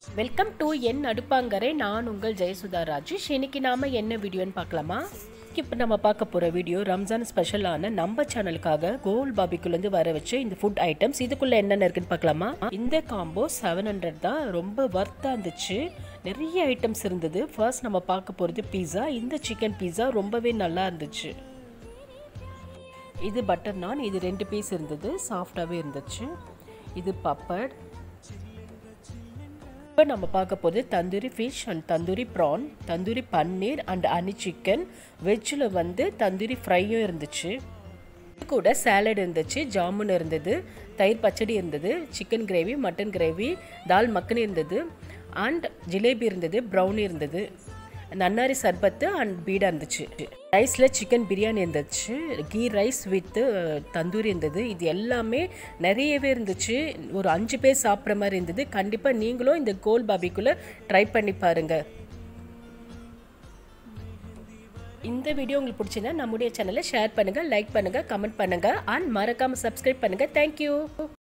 welcome to என் அடுப்பாங்கரை நான் உங்கள் ஜெயசுதா ராஜேஷ் இன்னைக்கு நாம என்ன வீடியோன்னு பார்க்கலாமா இப்போ நம்ம பார்க்க போகிற வீடியோ ரம்ஜான் ஸ்பெஷலான நம்ம சேனலுக்காக கோல் பாபிக்குலேருந்து வர வச்சு இந்த ஃபுட் ஐட்டம்ஸ் இதுக்குள்ளே என்னென்ன இருக்குன்னு பார்க்கலாமா இந்த காம்போ செவன் ஹண்ட்ரட் தான் ரொம்ப ஒர்த்தாக இருந்துச்சு நிறைய ஐட்டம்ஸ் இருந்தது ஃபர்ஸ்ட் நம்ம பார்க்க போகிறது பீஸா இந்த சிக்கன் பீஸா ரொம்பவே நல்லா இருந்துச்சு இது பட்டர் நான் இது ரெண்டு பீஸ் இருந்தது சாஃப்டாகவே இருந்துச்சு இது பப்பட் இப்போ நம்ம பார்க்க போகிறது tandoori fish and tandoori prawn tandoori paneer and அனி சிக்கன் வெஜ்ஜில் வந்து தந்தூரி ஃப்ரையும் இருந்துச்சு இது கூட சாலட் இருந்துச்சு ஜாமுன் இருந்தது தயிர் பச்சடி இருந்தது chicken gravy mutton gravy dal makhani இருந்தது அண்ட் ஜிலேபி இருந்தது ப்ரௌனி இருந்தது நன்னாரி சர்பத்து அண்ட் பீடா இருந்துச்சு ரைஸில் சிக்கன் பிரியாணி இருந்துச்சு கீ ரைஸ் வித்து தந்தூரி இருந்தது இது எல்லாமே நிறையவே இருந்துச்சு ஒரு அஞ்சு பேர் சாப்பிட்ற மாதிரி இருந்தது கண்டிப்பாக நீங்களும் இந்த கோல் பாபிக்குள்ளே ட்ரை பண்ணி பாருங்கள் இந்த வீடியோ உங்களுக்கு பிடிச்சிருந்தா நம்முடைய சேனலை ஷேர் பண்ணுங்கள் லைக் பண்ணுங்கள் கமெண்ட் பண்ணுங்கள் அண்ட் மறக்காமல் சப்ஸ்கிரைப் பண்ணுங்கள் தேங்க்யூ